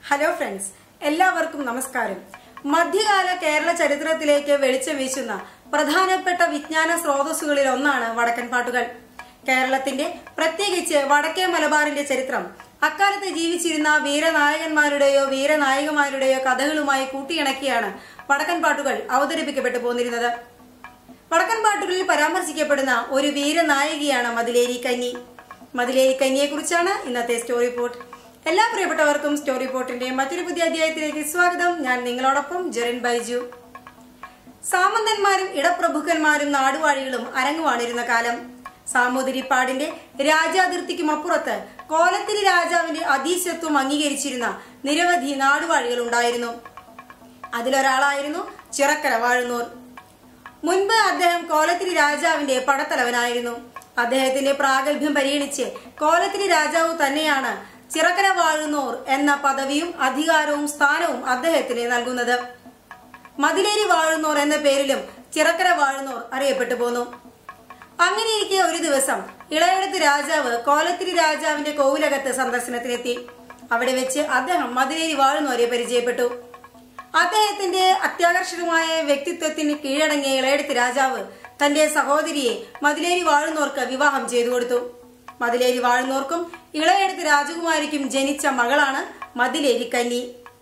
hello friends എല്ലാവർക്കും നമസ്കാരം മധ്യകാല കേരള ചരിത്രത്തിലേക്ക് വെളിച്ചം വീശുന്ന പ്രധാനപ്പെട്ട വിജ്ഞാന സ്രോതസ്സുകളിൽ ഒന്നാണ് വടക്കൻ പാട്ടുകൾ കേരളത്തിന്റെ പ്രത്യേകിച്ച് വടക്കേ മലബാറിന്റെ ചരിത്രം അക്കാലത്ത് ജീവിച്ചിരുന്ന വീരനായകന്മാരുടെയോ വീരനായികമാരുടെയോ കഥകളുമായി കൂട്ടിയിണക്കിയാണ് വടക്കൻ പാട്ടുകൾ അവതരിപ്പിക്കപ്പെട്ടു പോന്നിരുന്നത് വടക്കൻ പാട്ടുകളിൽ പരാമർശിക്കപ്പെടുന്ന ഒരു വീരനായികയാണ് മതിലേരി കന്നി മതിലേരി കന്നിയെ കുറിച്ചാണ് ഇന്നത്തെ സ്റ്റോറി പോർട്ട് എല്ലാ പ്രിയപ്പെട്ടവർക്കും സ്റ്റോറി പോർട്ടിന്റെ മറ്റൊരു പുതിയ അധ്യായത്തിലേക്ക് സ്വാഗതം ഞാൻ നിങ്ങളോടൊപ്പം ജെറിൻ ബൈജു സാമന്തന്മാരും ഇടപ്രഭുക്കന്മാരും നാടുവാഴികളും അരങ്ങുവാണിരുന്ന കാലം സാമൂതിരിപ്പാടിന്റെ രാജാതിർത്തിക്കും അപ്പുറത്ത് കോലത്തിരി രാജാവിന്റെ അധീശത്വം അംഗീകരിച്ചിരുന്ന നിരവധി നാടുവാഴികൾ ഉണ്ടായിരുന്നു അതിലൊരാളായിരുന്നു ചിറക്കര വാഴുന്നൂർ മുൻപ് അദ്ദേഹം കോലത്തിരി രാജാവിന്റെ പടത്തലവനായിരുന്നു അദ്ദേഹത്തിന്റെ പ്രാഗൽഭ്യം പരിഗണിച്ച് കോലത്തിരി രാജാവ് തന്നെയാണ് ചിറക്കര വാഴുന്നോർ എന്ന പദവിയും അധികാരവും സ്ഥാനവും അദ്ദേഹത്തിന് നൽകുന്നത് മതിലേരി വാഴുന്നോർ എന്ന പേരിലും ചിറക്കര വാഴുന്നോർ അറിയപ്പെട്ടു പോന്നു അങ്ങനെയിരിക്കെ ഒരു ദിവസം ഇളയടത്ത് രാജാവ് കോലത്തിരി രാജാവിന്റെ കോവിലകത്ത് സന്ദർശനത്തിനെത്തി അവിടെ വെച്ച് അദ്ദേഹം മതിലേരി വാഴുന്നോരെ പരിചയപ്പെട്ടു അദ്ദേഹത്തിന്റെ അത്യാകർഷകമായ വ്യക്തിത്വത്തിന് കീഴടങ്ങിയ ഇളയടത്ത് രാജാവ് തന്റെ സഹോദരിയെ മതിലേരി വാഴുന്നോർക്ക് വിവാഹം ചെയ്തു കൊടുത്തു മതിലേരി വാഴുന്നോർക്കും ഇളയടത്ത് രാജകുമാരിക്കും ജനിച്ച മകളാണ് മതിലേരി കന്നി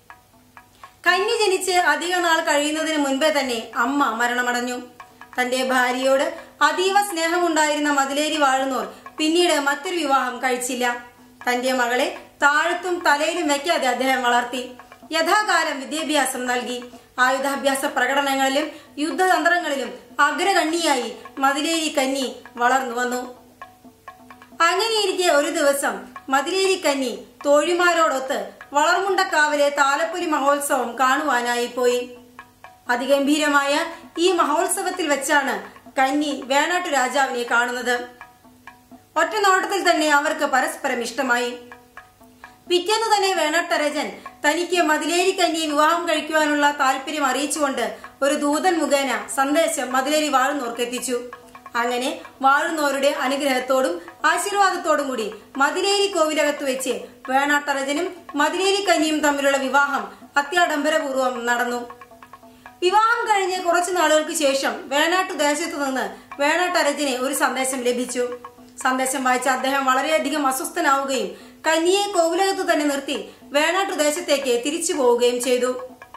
കന്നി ജനിച്ച് അധിക നാൾ കഴിയുന്നതിന് മുൻപേ തന്നെ അമ്മ മരണമടഞ്ഞു തന്റെ ഭാര്യയോട് അതീവ സ്നേഹമുണ്ടായിരുന്ന മതിലേരി വാഴുന്നോർ പിന്നീട് മറ്റൊരു വിവാഹം കഴിച്ചില്ല തന്റെ മകളെ താഴത്തും തലയിലും വെക്കാതെ അദ്ദേഹം വളർത്തി യഥാകാലം വിദ്യാഭ്യാസം നൽകി ആയുധാഭ്യാസ പ്രകടനങ്ങളിലും യുദ്ധതന്ത്രങ്ങളിലും അഗ്രഗണ്ണിയായി മതിലേരി കന്നി വളർന്നു വന്നു അങ്ങനെയിരിക്കെ ഒരു ദിവസം മതിലേരി കന്നി തോഴിമാരോടൊത്ത് വളർമുണ്ടക്കാവിലെ താലപ്പൊലി മഹോത്സവം കാണുവാനായി പോയി അതിഗംഭീരമായ ഈ മഹോത്സവത്തിൽ വെച്ചാണ് കന്നി വേണാട്ടു രാജാവിനെ കാണുന്നത് ഒറ്റ നോട്ടത്തിൽ തന്നെ അവർക്ക് പരസ്പരം ഇഷ്ടമായി പിറ്റേന്ന് തന്നെ വേണട്ടരജൻ തനിക്ക് മതിലേരി കന്യെ വിവാഹം കഴിക്കുവാനുള്ള താല്പര്യം അറിയിച്ചുകൊണ്ട് ഒരു ദൂതൻ മുഖേന സന്ദേശം മതിലേരി വാഴുന്നോർക്ക് എത്തിച്ചു അങ്ങനെ വാഴുന്നോരുടെ അനുഗ്രഹത്തോടും ആശീർവാദത്തോടും കൂടി മതിലേരി കോവിലകത്ത് വെച്ച് വേണാട്ടരജനും മതിലേരി കന്യയും തമ്മിലുള്ള വിവാഹം അത്യാഡംബരപൂർവ്വം നടന്നു വിവാഹം കഴിഞ്ഞ് കുറച്ചു നാളുകൾക്ക് ശേഷം വേണാട്ടു ദേശത്തു നിന്ന് വേണാട്ടരജന് ഒരു സന്ദേശം ലഭിച്ചു സന്ദേശം വായിച്ച അദ്ദേഹം വളരെയധികം അസ്വസ്ഥനാവുകയും കന്യയെ കോവിലകത്ത് തന്നെ നിർത്തി വേണാട്ടു ദേശത്തേക്ക് തിരിച്ചു പോവുകയും ചെയ്തു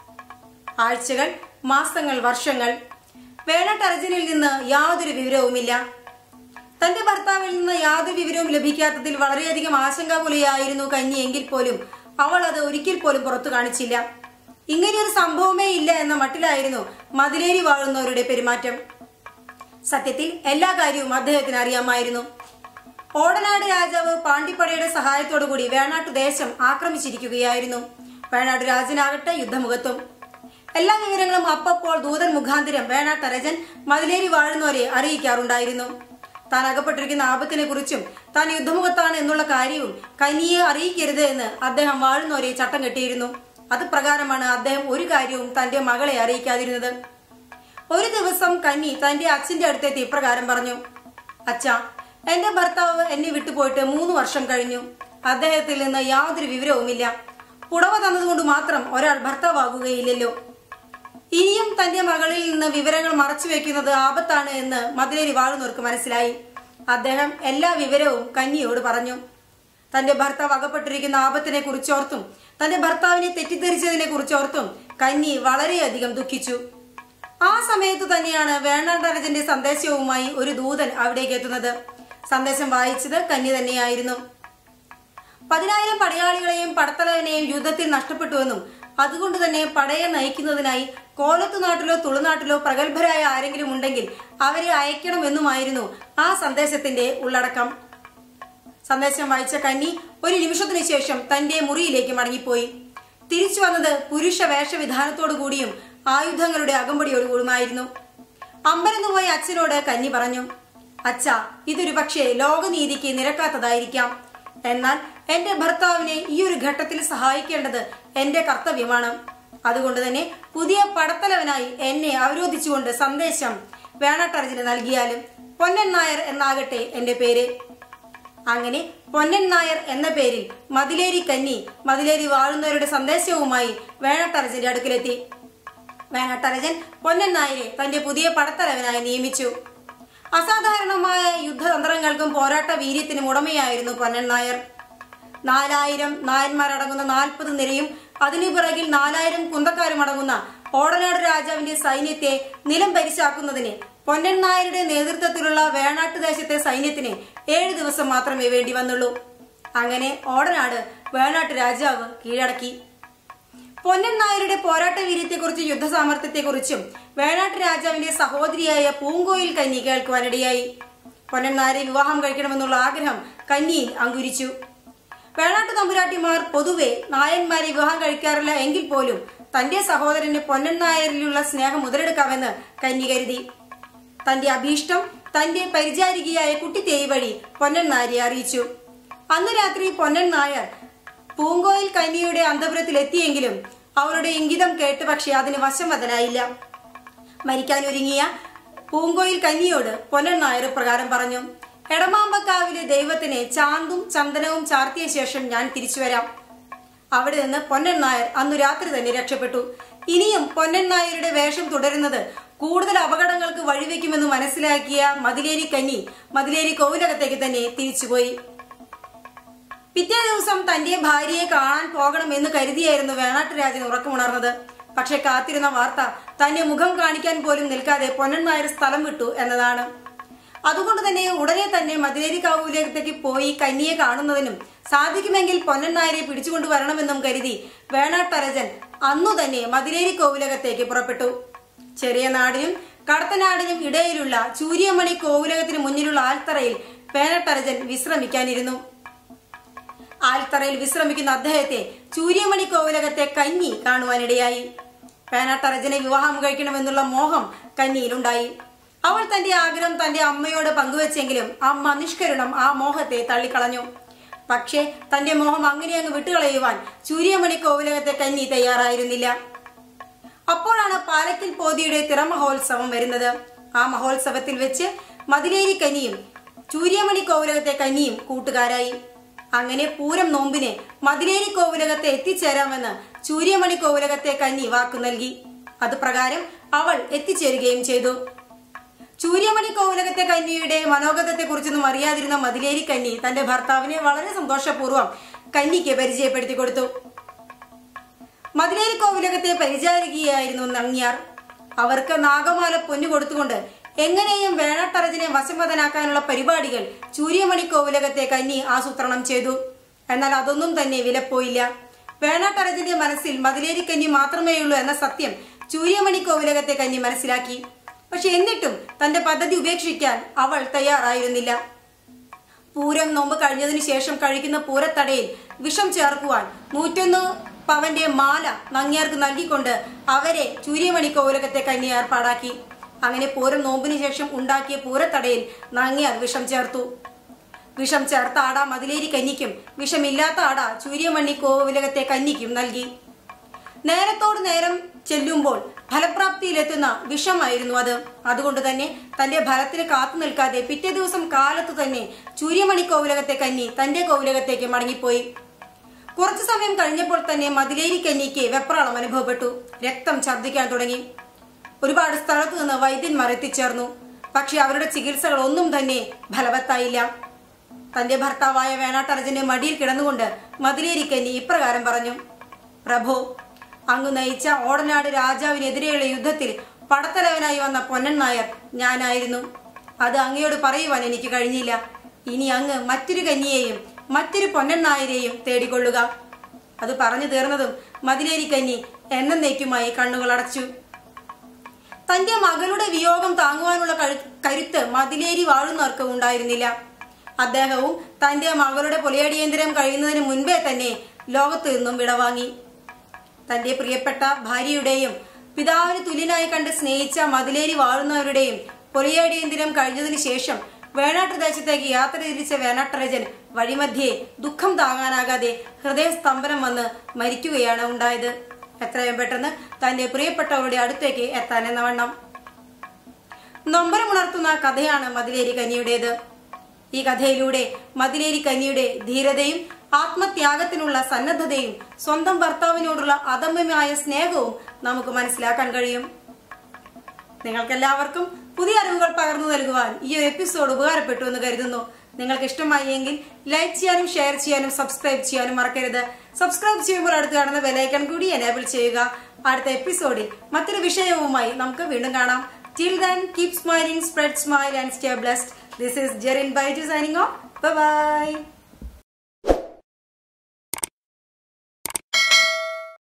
ആഴ്ചകൾ മാസങ്ങൾ വർഷങ്ങൾ വേണട്ടർജനിൽ നിന്ന് യാതൊരു വിവരവുമില്ല തന്റെ ഭർത്താവിൽ നിന്ന് യാതൊരു വിവരവും ലഭിക്കാത്തതിൽ വളരെയധികം ആശങ്കാകുലയായിരുന്നു കന്നി എങ്കിൽ പോലും അവൾ അത് ഒരിക്കൽ പോലും പുറത്തു കാണിച്ചില്ല ഇങ്ങനെയൊരു സംഭവമേ ഇല്ല എന്ന മട്ടിലായിരുന്നു മതിലേരി വാഴുന്നവരുടെ പെരുമാറ്റം സത്യത്തിൽ എല്ലാ കാര്യവും അദ്ദേഹത്തിന് അറിയാമായിരുന്നു ഓടനാട് രാജാവ് പാണ്ഡിപ്പടയുടെ സഹായത്തോടുകൂടി വേണാട്ടു ദേശം ആക്രമിച്ചിരിക്കുകയായിരുന്നു വേണാട്ടു രാജനാകട്ടെ യുദ്ധമുഖത്തും എല്ലാ വിവരങ്ങളും അപ്പപ്പോൾ ദൂതൻ മുഖാന്തിരം വേണാട്ടരജൻ മതിലേരി വാഴുന്നവരെ അറിയിക്കാറുണ്ടായിരുന്നു താൻ അകപ്പെട്ടിരിക്കുന്ന ആപത്തിനെ കുറിച്ചും താൻ യുദ്ധമുഖത്താണ് എന്നുള്ള കാര്യവും കനിയെ അറിയിക്കരുത് എന്ന് അദ്ദേഹം വാഴുന്നവരെ ചട്ടം കെട്ടിയിരുന്നു അത് പ്രകാരമാണ് അദ്ദേഹം ഒരു കാര്യവും തന്റെ മകളെ അറിയിക്കാതിരുന്നത് ഒരു ദിവസം കന്നി തന്റെ അച്ഛന്റെ അടുത്തെത്തി ഇപ്രകാരം പറഞ്ഞു അച്ഛാ എന്റെ ഭർത്താവ് എന്നെ വിട്ടുപോയിട്ട് മൂന്ന് വർഷം കഴിഞ്ഞു അദ്ദേഹത്തിൽ നിന്ന് യാതൊരു വിവരവുമില്ല പുടവ തന്നതുകൊണ്ട് മാത്രം ഒരാൾ ഭർത്താവാകുകയില്ലല്ലോ ഇനിയും തന്റെ മകളിൽ നിന്ന് വിവരങ്ങൾ മറച്ചു വെക്കുന്നത് ആപത്താണ് എന്ന് മതിലേരി വാഴുന്നവർക്ക് മനസ്സിലായി അദ്ദേഹം എല്ലാ വിവരവും കന്നിയോട് പറഞ്ഞു തന്റെ ഭർത്താവ് അകപ്പെട്ടിരിക്കുന്ന ആപത്തിനെ കുറിച്ചോർത്തും തന്റെ ഭർത്താവിനെ തെറ്റിദ്ധരിച്ചതിനെ കുറിച്ചോർത്തും കന്നി വളരെയധികം ദുഃഖിച്ചു ആ സമയത്ത് തന്നെയാണ് വേണാണ്ടരജന്റെ സന്ദേശവുമായി ഒരു ദൂതൻ അവിടേക്ക് എത്തുന്നത് സന്ദേശം വായിച്ചത് കന്നി തന്നെയായിരുന്നു പതിനായിരം പടയാളികളെയും പടത്തലവനെയും യുദ്ധത്തിൽ നഷ്ടപ്പെട്ടുവെന്നും അതുകൊണ്ട് തന്നെ പടയെ നയിക്കുന്നതിനായി കോലത്തു നാട്ടിലോ തുളുനാട്ടിലോ പ്രഗത്ഭരായ ആരെങ്കിലും ഉണ്ടെങ്കിൽ അവരെ അയക്കണമെന്നുമായിരുന്നു ആ സന്ദേശത്തിന്റെ ഉള്ളടക്കം സന്ദേശം വായിച്ച കന്നി ഒരു നിമിഷത്തിനു ശേഷം തന്റെ മുറിയിലേക്ക് മടങ്ങിപ്പോയി തിരിച്ചു വന്നത് പുരുഷ വേഷവിധാനത്തോടു കൂടിയും ആയുധങ്ങളുടെ അകമ്പടിയോടുകൂടുമായിരുന്നു അമ്പരന്നു പോയ അച്ഛനോട് കന്നി പറഞ്ഞു അച്ഛ ഇതൊരു പക്ഷേ ലോകനീതിക്ക് നിരക്കാത്തതായിരിക്കാം എന്നാൽ എന്റെ ഭർത്താവിനെ ഈ ഒരു ഘട്ടത്തിൽ സഹായിക്കേണ്ടത് എന്റെ കർത്തവ്യമാണ് അതുകൊണ്ട് തന്നെ പുതിയ പടത്തലവനായി എന്നെ അവരോധിച്ചുകൊണ്ട് സന്ദേശം വേണട്ടർജിന് നൽകിയാലും പൊന്നൻ നായർ എന്നാകട്ടെ എന്റെ പേര് അങ്ങനെ പൊന്നൻ നായർ എന്ന പേരിൽ മതിലേരി കന്നി മതിലേരി വാഴുന്നവരുടെ സന്ദേശവുമായി വേണട്ടരജന്റെ അടുക്കിലെത്തി വേണട്ടരജൻ പൊന്നൻ നായരെ തന്റെ പുതിയ പടത്തലവനായി നിയമിച്ചു അസാധാരണമായ യുദ്ധതന്ത്രങ്ങൾക്കും പോരാട്ട വീര്യത്തിനും ഉടമയായിരുന്നു പൊന്നൻ നായർ നാലായിരം നായന്മാരടങ്ങുന്ന നാൽപ്പത് നിരയും അതിനു പിറകിൽ നാലായിരം കുന്തക്കാരും അടങ്ങുന്ന ഓടനാട് രാജാവിന്റെ സൈന്യത്തെ നിലം പരിശാക്കുന്നതിന് പൊന്നൻ നായരുടെ നേതൃത്വത്തിലുള്ള വേണാട്ട് ദേശത്തെ സൈന്യത്തിന് ഏഴു ദിവസം മാത്രമേ വേണ്ടി വന്നുള്ളൂ അങ്ങനെ ഓടനാട് വേണാട്ട് രാജാവ് കീഴടക്കി പൊന്നൻ നായരുടെ പോരാട്ട വീര്യത്തെക്കുറിച്ചും യുദ്ധസാമർത്ഥ്യത്തെക്കുറിച്ചും വേണാട്ട് രാജാവിന്റെ സഹോദരിയായ പൂങ്കോയിൽ കന്നി കേൾക്കുവാനിടയായി പൊന്നൻ നായരെ വിവാഹം കഴിക്കണമെന്നുള്ള ആഗ്രഹം കന്നിയിൽ അങ്കുരിച്ചു വേണാട്ട് തമ്പുരാട്ടിമാർ പൊതുവെ നായന്മാരെ വിവാഹം കഴിക്കാറില്ല എങ്കിൽ പോലും തന്റെ സഹോദരന് പൊന്നൻ നായരിലുള്ള സ്നേഹം മുതലെടുക്കാമെന്ന് കന്നി കരുതി തന്റെ അഭീഷ്ടം തന്റെ പരിചാരികയായ കുട്ടിത്തേയി വഴി പൊന്നൻ നായരെ അറിയിച്ചു അന്ന് രാത്രി പൊന്നൻ നായർ പൂങ്കോയിൽ കന്യയുടെ അന്തപുരത്തിൽ എത്തിയെങ്കിലും അവളുടെ ഇംഗിതം കേട്ട് പക്ഷേ അതിന് വശംവദനായില്ല മരിക്കാനൊരുങ്ങിയ പൂങ്കോയിൽ കന്യയോട് പൊന്നൻ നായർ പ്രകാരം പറഞ്ഞു എടമാമ്പക്കാവിലെ ദൈവത്തിന് ചാന്തും ചന്ദനവും ചാർത്തിയ ശേഷം ഞാൻ തിരിച്ചു വരാം അവിടെ നിന്ന് പൊന്നൻ നായർ അന്നു രാത്രി തന്നെ രക്ഷപ്പെട്ടു ഇനിയും പൊന്നൻ നായരുടെ വേഷം തുടരുന്നത് കൂടുതൽ അപകടങ്ങൾക്ക് വഴിവെക്കുമെന്ന് മനസ്സിലാക്കിയ മതിലേരി കന്നി മതിലേരി കോവിലകത്തേക്ക് തന്നെ തിരിച്ചുപോയി പിറ്റേ ദിവസം തന്റെ ഭാര്യയെ കാണാൻ പോകണമെന്ന് കരുതിയായിരുന്നു വേണാട്ട് രാജൻ ഉറക്കമുണർന്നത് പക്ഷെ കാത്തിരുന്ന വാർത്ത തന്നെ മുഖം കാണിക്കാൻ പോലും നിൽക്കാതെ പൊന്നൻ നായർ സ്ഥലം വിട്ടു എന്നതാണ് അതുകൊണ്ട് തന്നെ ഉടനെ തന്നെ മതിലേരി കാവൂലകത്തേക്ക് പോയി കന്നിയെ കാണുന്നതിനും സാധിക്കുമെങ്കിൽ പൊന്നൻ നായരെ പിടിച്ചുകൊണ്ടു വരണമെന്നും കരുതി വേണാട്ടരജൻ അന്നു തന്നെ മതിലേരി കോവിലകത്തേക്ക് പുറപ്പെട്ടു ചെറിയ നാടിനും കടത്തനാടിനും ഇടയിലുള്ള ചൂര്യമണി കോവിലകത്തിന് മുന്നിലുള്ള ആൽത്തറയിൽ വേണട്ടരജൻ വിശ്രമിക്കാനിരുന്നു ആൽത്തറയിൽ വിശ്രമിക്കുന്ന അദ്ദേഹത്തെ ചൂര്യമണി കോവിലകത്തെ കന്നി കാണുവാനിടയായി പേനാട്ടറജനെ വിവാഹം കഴിക്കണമെന്നുള്ള മോഹം കന്നിയിലുണ്ടായി അവൾ തന്റെ ആഗ്രഹം തന്റെ അമ്മയോട് പങ്കുവെച്ചെങ്കിലും അമ്മ നിഷ്കരുണം ആ മോഹത്തെ തള്ളിക്കളഞ്ഞു പക്ഷേ തന്റെ മോഹം അങ്ങനെ അങ്ങ് വിട്ടുകളയുവാൻ ചൂര്യമണി കോവിലകത്തെ കന്നി തയ്യാറായിരുന്നില്ല അപ്പോഴാണ് പാലക്കിൽ പോതിയുടെ തിറമഹോത്സവം വരുന്നത് ആ മഹോത്സവത്തിൽ വെച്ച് മതിലേരി കന്നിയും ചൂര്യമണി കോവിലകത്തെ കന്നിയും കൂട്ടുകാരായി അങ്ങനെ പൂരം നോമ്പിനെ മതിലേരി കോവിലകത്തെ എത്തിച്ചേരാമെന്ന് ചൂര്യമണി കോവിലകത്തെ കന്നി വാക്കു നൽകി അത് പ്രകാരം അവൾ എത്തിച്ചേരുകയും ചെയ്തു ചൂര്യമണി കോവിലകത്തെ കന്യയുടെ മനോഗതത്തെ കുറിച്ചൊന്നും അറിയാതിരുന്ന മതിലേരി കന്നി തന്റെ ഭർത്താവിനെ വളരെ സന്തോഷപൂർവ്വം കന്നിക്ക് പരിചയപ്പെടുത്തി കൊടുത്തു മതിലേരി കോവിലകത്തെ പരിചാരികയായിരുന്നു നങ്ങിയാർ അവർക്ക് നാഗമാല പൊന്നു കൊടുത്തുകൊണ്ട് എങ്ങനെയും വേണട്ടറജിനെ വശംവദനാക്കാനുള്ള പരിപാടികൾ ചൂര്യമണി കോവിലകത്തെ കന്നി ആസൂത്രണം ചെയ്തു എന്നാൽ അതൊന്നും തന്നെ വിലപ്പോയില്ല വേണാട്ടറജിന്റെ മനസ്സിൽ മതിലേരി കന്നി മാത്രമേയുള്ളൂ എന്ന സത്യം ചൂര്യമണി കോവിലകത്തെ കന്നി മനസ്സിലാക്കി പക്ഷെ എന്നിട്ടും തന്റെ പദ്ധതി ഉപേക്ഷിക്കാൻ അവൾ തയ്യാറായിരുന്നില്ല പൂരം നോമ്പ് കഴിഞ്ഞതിനു ശേഷം കഴിക്കുന്ന പൂരത്തടയിൽ വിഷം ചേർക്കുവാൻ നൂറ്റൊന്ന് പവന്റെ മാല നങ്ങിയാർക്ക് നൽകിക്കൊണ്ട് അവരെ ചൂര്യമണി കോവിലകത്തെ കന്നി ഏർപ്പാടാക്കി അങ്ങനെ പൂരം നോമ്പിന് ശേഷം ഉണ്ടാക്കിയ പൂരത്തടയിൽ നങ്ങിയാർ വിഷം ചേർത്തു വിഷം ചേർത്ത ആട മതിലേരി കന്നിക്കും വിഷമില്ലാത്ത ആട ചൂര്യമണി കോവിലകത്തെ കന്നിക്കും നൽകി നേരത്തോട് നേരം ചെല്ലുമ്പോൾ ഫലപ്രാപ്തിയിലെത്തുന്ന വിഷമായിരുന്നു അത് അതുകൊണ്ട് തന്നെ തന്റെ ഫലത്തിന് കാത്തു നിൽക്കാതെ പിറ്റേ ദിവസം കാലത്തു തന്നെ ചൂര്യമണി കോവിലകത്തെ കന്നി തന്റെ കോവിലകത്തേക്ക് മടങ്ങിപ്പോയി കുറച്ചു സമയം കഴിഞ്ഞപ്പോൾ തന്നെ മതിലേരി കന്നിക്ക് വെപ്രാളം അനുഭവപ്പെട്ടു രക്തം ഛർദ്ദിക്കാൻ തുടങ്ങി ഒരുപാട് സ്ഥലത്തു നിന്ന് വൈദ്യന്മാർ എത്തിച്ചേർന്നു പക്ഷെ അവരുടെ ചികിത്സകൾ ഒന്നും തന്നെ ഫലവത്തായില്ല തന്റെ ഭർത്താവായ വേണാട്ടർജന്റെ മടിയിൽ കിടന്നുകൊണ്ട് മതിലേരി കന്നി ഇപ്രകാരം പറഞ്ഞു പ്രഭു അങ്ങ് നയിച്ച ഓടനാട് രാജാവിനെതിരെയുള്ള യുദ്ധത്തിൽ പടത്തലവനായി വന്ന പൊന്നൻ നായർ ഞാനായിരുന്നു അത് അങ്ങയോട് പറയുവാൻ എനിക്ക് കഴിഞ്ഞില്ല ഇനി അങ്ങ് മറ്റൊരു കന്യയെയും മറ്റൊരു പൊന്നൻ നായരെയും തേടിക്കൊള്ളുക അത് പറഞ്ഞു തീർന്നതും മതിലേരി കന്നി എന്നേക്കുമായി കണ്ണുകൾ അടച്ചു തന്റെ മകളുടെ വിയോഗം താങ്ങുവാനുള്ള കഴു- കരുത്ത് മതിലേരി വാഴുന്നവർക്ക് ഉണ്ടായിരുന്നില്ല അദ്ദേഹവും തന്റെ മകളുടെ പൊലിയടിയന്തരം കഴിയുന്നതിന് മുൻപേ തന്നെ ലോകത്തു നിന്നും വിടവാങ്ങി തന്റെ പ്രിയപ്പെട്ട ഭാര്യയുടെയും പിതാവിന് തുല്യനായി കണ്ട് സ്നേഹിച്ച മതിലേരി വാഴുന്നവരുടെയും പൊലിയടിയന്തരം കഴിഞ്ഞതിന് ശേഷം വേണാട്ട് ദേശത്തേക്ക് യാത്ര തിരിച്ച വേണാട്ടരജൻ വഴിമധ്യേ ദുഃഖം താങ്ങാനാകാതെ ഹൃദയസ്തംഭനം വന്ന് മരിക്കുകയാണ് ഉണ്ടായത് എത്രയും പെട്ടെന്ന് തന്റെ പ്രിയപ്പെട്ടവരുടെ അടുത്തേക്ക് എത്താൻ എന്ന വണ്ണം നൊമ്പരമുണർത്തുന്ന കഥയാണ് മതിലേരി കനിയുടേത് ഈ കഥയിലൂടെ മതിലേരി കന്യയുടെ ധീരതയും ആത്മത്യാഗത്തിനുള്ള സന്നദ്ധതയും സ്വന്തം ഭർത്താവിനോടുള്ള അദമ്യമായ സ്നേഹവും നമുക്ക് മനസ്സിലാക്കാൻ കഴിയും നിങ്ങൾക്കെല്ലാവർക്കും പുതിയ അറിവുകൾ പകർന്നു നൽകുവാൻ ഈ ഒരു എപ്പിസോഡ് ഉപകാരപ്പെട്ടു എന്ന് കരുതുന്നു നിങ്ങൾക്ക് ഇഷ്ടമായി എങ്കിൽ ലൈക്ക് ചെയ്യാനും ഷെയർ ചെയ്യാനും സബ്സ്ക്രൈബ് ചെയ്യാനും മറക്കരുത് സബ്സ്ക്രൈബ് ചെയ്യുമ്പോൾ അടുത്ത് കാണുന്ന ബെലൈക്കൺ കൂടി എനേബിൾ ചെയ്യുക അടുത്ത എപ്പിസോഡിൽ മറ്റൊരു വിഷയവുമായി നമുക്ക് വീണ്ടും കാണാം till then keep smiling spread smile and stay blessed this is Jerin bye signing off by